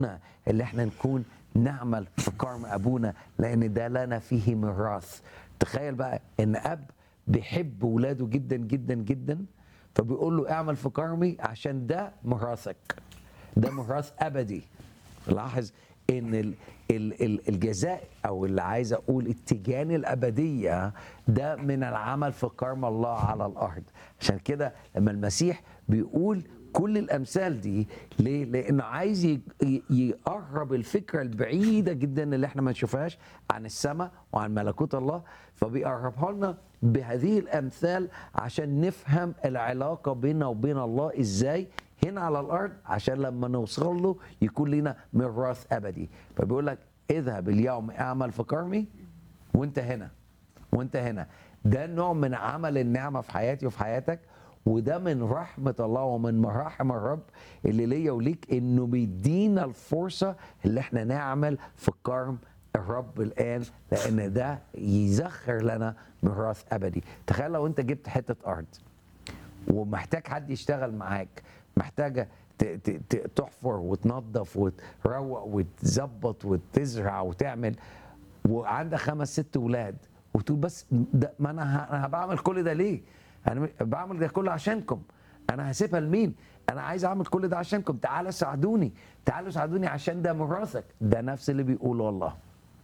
اللي احنا نكون نعمل في كرم ابونا لان ده لنا فيه ميراث تخيل بقى ان اب بيحب ولاده جدا جدا جدا فبيقول له اعمل في كرمي عشان ده ميراثك ده ميراث ابدي لاحظ ان ال ال ال الجزاء او اللي عايز اقول التجان الابديه ده من العمل في كرم الله على الارض عشان كده لما المسيح بيقول كل الامثال دي ليه؟ لانه عايز ي- ي- يقرب الفكره البعيده جدا اللي احنا ما نشوفهاش عن السماء وعن ملكوت الله فبيقربها لنا بهذه الامثال عشان نفهم العلاقه بيننا وبين الله ازاي هنا على الارض عشان لما نوصل له يكون لنا ميراث ابدي فبيقول لك اذهب اليوم اعمل في كرمي وانت هنا وانت هنا ده نوع من عمل النعمه في حياتي وفي حياتك وده من رحمه الله ومن مراحم الرب اللي ليا وليك انه بيدينا الفرصه اللي احنا نعمل في كرم الرب الان لان ده يزخر لنا ميراث ابدي تخيل لو انت جبت حته ارض ومحتاج حد يشتغل معاك محتاجه ت- ت- ت- تحفر وتنظف وتروق وتظبط وتزرع وتعمل وعندك خمس ست ولاد وتقول بس ده ما انا ه- انا بعمل كل ده ليه؟ انا م- بعمل ده كله عشانكم انا هسيبها لمين؟ انا عايز اعمل كل ده عشانكم تعالوا ساعدوني تعالوا ساعدوني عشان ده ميراثك ده نفس اللي بيقوله الله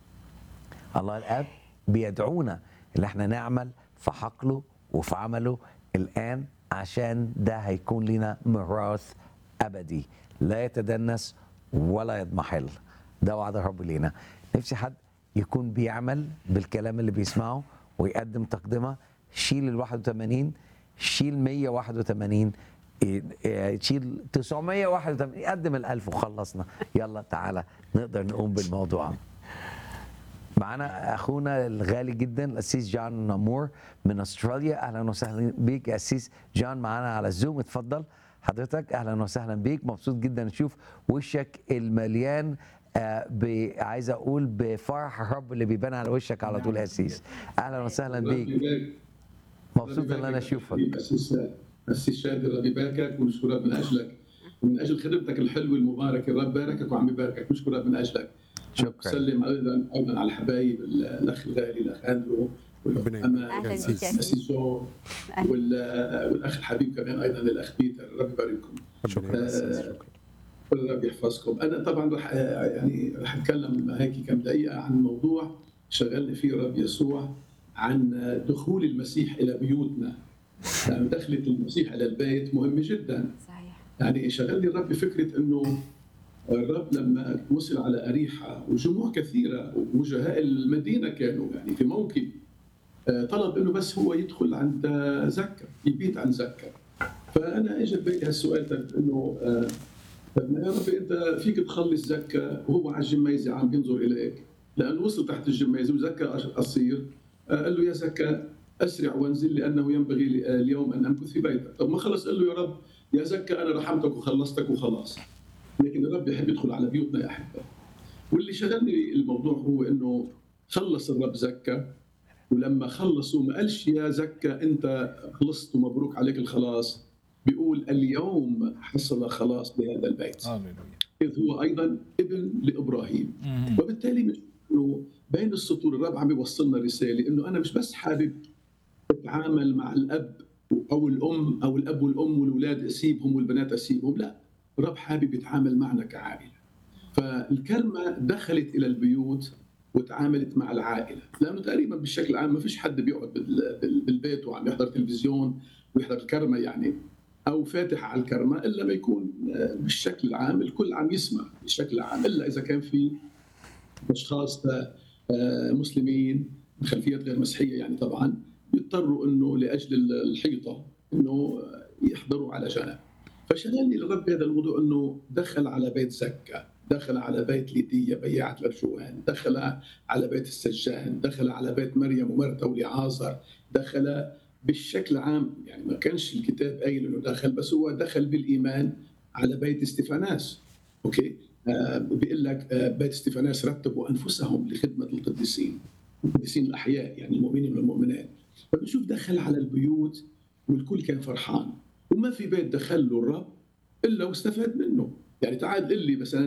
الله الاب بيدعونا ان احنا نعمل في حقله وفي عمله الان عشان ده هيكون لنا ميراث ابدي لا يتدنس ولا يضمحل ده وعد الرب لينا نفسي حد يكون بيعمل بالكلام اللي بيسمعه ويقدم تقدمه شيل ال 81 شيل 181 إيه، إيه، شيل 981 قدم ال 1000 وخلصنا يلا تعالى نقدر نقوم بالموضوع معانا اخونا الغالي جدا الاسيس جان نامور من استراليا اهلا وسهلا بيك يا اسيس جان معانا على الزوم اتفضل حضرتك اهلا وسهلا بيك مبسوط جدا نشوف وشك المليان آه، ب- عايز اقول بفرح الرب اللي بيبان على وشك على طول يا اسيس اهلا وسهلا بيك مبسوط ان انا اشوفك أسيس أسيس شادي الرب يباركك ونشكر رب من أجلك ومن أجل خدمتك الحلوة المباركة الرب باركك وعم يباركك نشكر رب من أجلك شكرا سلم أيضا أيضا على الحبايب الأخ الغالي الأخ أندرو ربنا والأخ يبارك. أمل أهلاً بك يا أسيس جو أهلاً. وال- والأخ الحبيب كمان أيضا الأخ بيتر الرب يبارككم ربنا يبارك. آه، الرب يحفظكم انا طبعا رح يعني رح اتكلم هيك كم دقيقه عن موضوع شغلني فيه الرب يسوع عن دخول المسيح الى بيوتنا يعني دخلة المسيح الى البيت مهمه جدا صحيح يعني شغلني الرب بفكره انه الرب لما وصل على اريحه وجموع كثيره ووجهاء المدينه كانوا يعني في موكب آه، طلب انه بس هو يدخل عند زكا يبيت عند زكا فانا اجى ببالي هالسؤال طيب انه آه، طيب ما يا ربي انت فيك تخلص زكا وهو على الجميزه عم بينظر اليك لانه وصل تحت الجميزه وزكا قصير آه، قال له يا زكا اسرع وانزل لانه ينبغي لي- آه، اليوم ان امكث في بيتك طب ما خلص قال له يا رب يا زكا انا رحمتك وخلصتك وخلاص لكن الرب يحب يدخل على بيوتنا يا احبه واللي شغلني الموضوع هو انه خلص الرب زكا ولما خلصوا ما قالش يا زكا انت خلصت ومبروك عليك الخلاص بيقول اليوم حصل خلاص بهذا البيت هللويا اذ هو ايضا ابن لابراهيم مم. وبالتالي مش انه بين السطور الرب عم بيوصلنا رساله انه انا مش بس حابب اتعامل مع الاب او الام او الاب والام والاولاد اسيبهم والبنات اسيبهم لا الرب حابب يتعامل معنا كعائله فالكلمه دخلت الى البيوت وتعاملت مع العائله لانه تقريبا بالشكل العام ما فيش حد بيقعد بال- بال- بالبيت وعم يحضر تلفزيون ويحضر الكرمه يعني او فاتح على الكرمه الا ما يكون آه، بالشكل العام الكل عم يسمع بالشكل العام الا اذا كان في اشخاص آه، مسلمين من خلفيات غير مسيحيه يعني طبعا بيضطروا انه لاجل الحيطه انه يحضروا على جنب فشغلني الرب هذا الموضوع انه دخل على بيت زكا دخل على بيت ليديا بياعة الأرجوان دخل على بيت السجان دخل على بيت مريم ومرتا ولعازر دخل بالشكل عام يعني ما كانش الكتاب قايل انه دخل بس هو دخل بالايمان على بيت استفاناس اوكي آه بيقول لك آه بيت استفاناس رتبوا انفسهم لخدمه القديسين القديسين الاحياء يعني المؤمنين والمؤمنات فبنشوف دخل على البيوت والكل كان فرحان وما في بيت دخل له الرب الا واستفاد منه يعني تعال قل لي مثلا